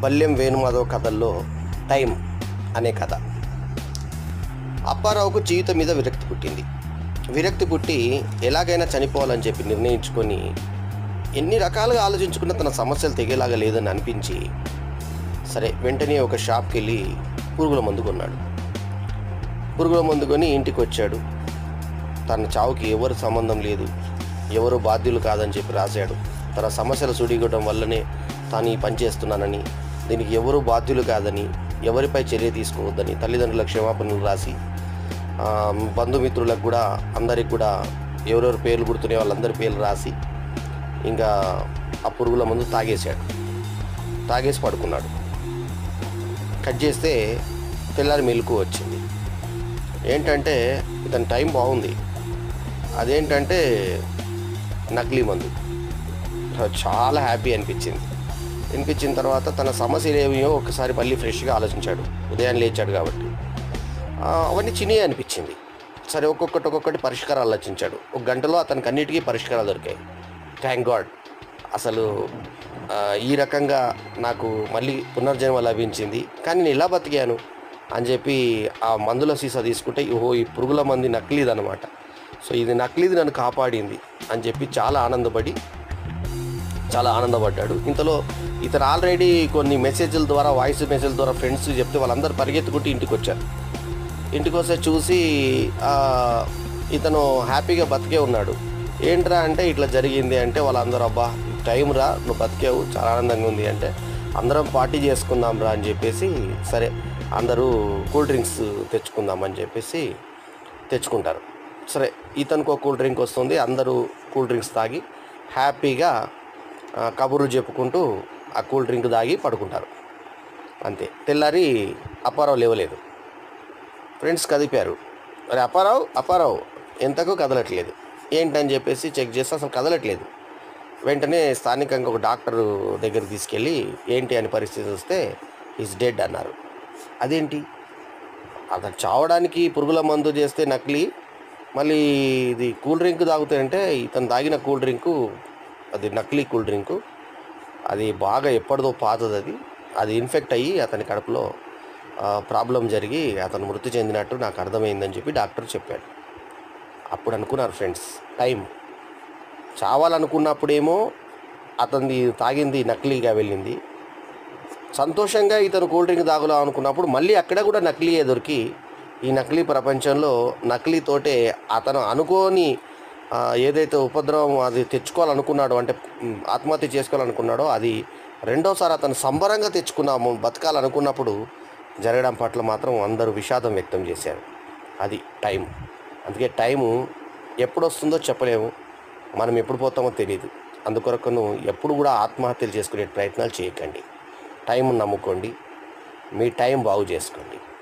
బల్యం వేణుమాధవ్ కథల్లో టైం అనే కథ అప్పారావుకు జీవితం మీద విరక్తి పుట్టింది విరక్తి పుట్టి ఎలాగైనా చనిపోవాలని చెప్పి నిర్ణయించుకొని ఎన్ని రకాలుగా ఆలోచించుకున్నా తన సమస్యలు తెగేలాగా లేదని అనిపించి సరే వెంటనే ఒక షాప్కి వెళ్ళి పురుగుల మందు కొన్నాడు పురుగుల మందు కొని ఇంటికి వచ్చాడు తన చావుకి ఎవరు సంబంధం లేదు ఎవరు బాధ్యులు కాదని చెప్పి రాశాడు తన సమస్యలు సుడిగొట్టడం వల్లనే తాను ఈ పని చేస్తున్నానని దీనికి ఎవరు బాధ్యులు కాదని ఎవరిపై చర్య తీసుకోవద్దని తల్లిదండ్రుల క్షమాపణలు రాసి ఆ, బంధుమిత్రులకు కూడా అందరికి కూడా ఎవరెవరి పేర్లు గుర్తున్నాయో వాళ్ళందరి పేర్లు రాసి ఇంకా ఆ పురుగుల మందు తాగేశాడు తాగేసి పడుకున్నాడు కట్ చేస్తే తెల్లారి మెలకు వచ్చింది ఏంటంటే ఇతని టైం బాగుంది అదేంటంటే నకిలీ మందు చాలా హ్యాపీ అనిపించింది అనిపించిన తర్వాత తన సమస్యలు ఏమియో ఒకసారి మళ్ళీ ఫ్రెష్గా ఆలోచించాడు ఉదయం లేచాడు కాబట్టి ఆ, అవన్నీ చిన్నవి అనిపించింది సరే ఒక్కొక్కటి ఒక్కొక్కటి పరిష్కారాలు ఆలోచించాడు ఒక గంటలో అతనికి అన్నిటికీ పరిష్కారాలు దొరికాయి థ్యాంక్ గాడ్ అసలు ఆ, ఈ రకంగా నాకు మళ్ళీ పునర్జన్మ లభించింది కానీ నేను ఇలా బతికాను అని చెప్పి ఆ మందుల సీసా తీసుకుంటే ఓహో ఈ పురుగుల మంది నకిలీది అనమాట సో ఇది నకిలీది నన్ను కాపాడింది అని చెప్పి చాలా ఆనందపడి చాలా ఆనందపడ్డాడు ఇంతలో ఇతను ఆల్రెడీ కొన్ని మెసేజ్ల ద్వారా వాయిస్ మెసేజ్ ద్వారా ఫ్రెండ్స్ చెప్తే వాళ్ళందరూ పరిగెత్తుకుంటూ ఇంటికి వచ్చారు ఇంటికి వస్తే చూసి ఆ, ఇతను హ్యాపీగా బతికే ఉన్నాడు ఏంట్రా అంటే ఇట్లా జరిగింది అంటే వాళ్ళందరూ అబ్బా టైం రా నువ్వు బతికేవు చాలా ఆనందంగా ఉంది అంటే అందరం పార్టీ చేసుకుందాం రా అని చెప్పేసి సరే అందరూ కూల్ డ్రింక్స్ తెచ్చుకుందాం అని చెప్పేసి తెచ్చుకుంటారు సరే ఇతనికి ఒక కూల్ డ్రింక్ వస్తుంది అందరూ కూల్ డ్రింక్స్ తాగి హ్యాపీగా ఆ, కబుర్లు చెప్పుకుంటూ ఆ కూల్ డ్రింక్ తాగి పడుకుంటారు అంతే తెల్లారి అప్పారావు లేవలేదు ఫ్రెండ్స్ కదిపారు మరి అప్పారావు అప్పారావు ఎంతకు కదలట్లేదు ఏంటని చెప్పేసి చెక్ చేస్తే అసలు కదలట్లేదు వెంటనే స్థానికంగా ఒక డాక్టర్ దగ్గర తీసుకెళ్ళి ఏంటి అని పరిస్థితి వస్తే ఈజ్ డెడ్ అన్నారు అదేంటి అతను చావడానికి పురుగుల మందు చేస్తే నకిలీ మళ్ళీ ఇది కూల్ డ్రింక్ తాగుతాయంటే ఇతను తాగిన కూల్ డ్రింకు అది నకిలీ కూల్ డ్రింకు అది బాగా ఎప్పటిదో పాతది అది అది ఇన్ఫెక్ట్ అయ్యి అతని కడుపులో ప్రాబ్లం జరిగి అతను మృతి చెందినట్టు నాకు అర్థమైందని చెప్పి డాక్టర్ చెప్పాడు అప్పుడు అనుకున్నారు ఫ్రెండ్స్ టైం చావాలనుకున్నప్పుడేమో అతనిది తాగింది నకిలీగా వెళ్ళింది సంతోషంగా ఇతను కూల్ డ్రింక్ తాగులా అనుకున్నప్పుడు మళ్ళీ అక్కడ కూడా నకిలీయే దొరికి ఈ నకిలీ ప్రపంచంలో నకిలీతోటే అతను అనుకోని ఆ, ఏదైతే ఉపద్రవం అది తెచ్చుకోవాలనుకున్నాడో అంటే మ్, ఆత్మహత్య చేసుకోవాలనుకున్నాడో అది రెండోసారి అతను సంబరంగా తెచ్చుకున్నాము బతకాలనుకున్నప్పుడు జరగడం పట్ల మాత్రం అందరూ విషాదం వ్యక్తం చేశారు అది టైం అందుకే టైము ఎప్పుడు వస్తుందో చెప్పలేము మనం ఎప్పుడు పోతామో తెలియదు అందుకొరకును ఎప్పుడు కూడా ఆత్మహత్యలు చేసుకునే ప్రయత్నాలు చేయకండి టైం నమ్ముకోండి మీ టైం బాగు చేసుకోండి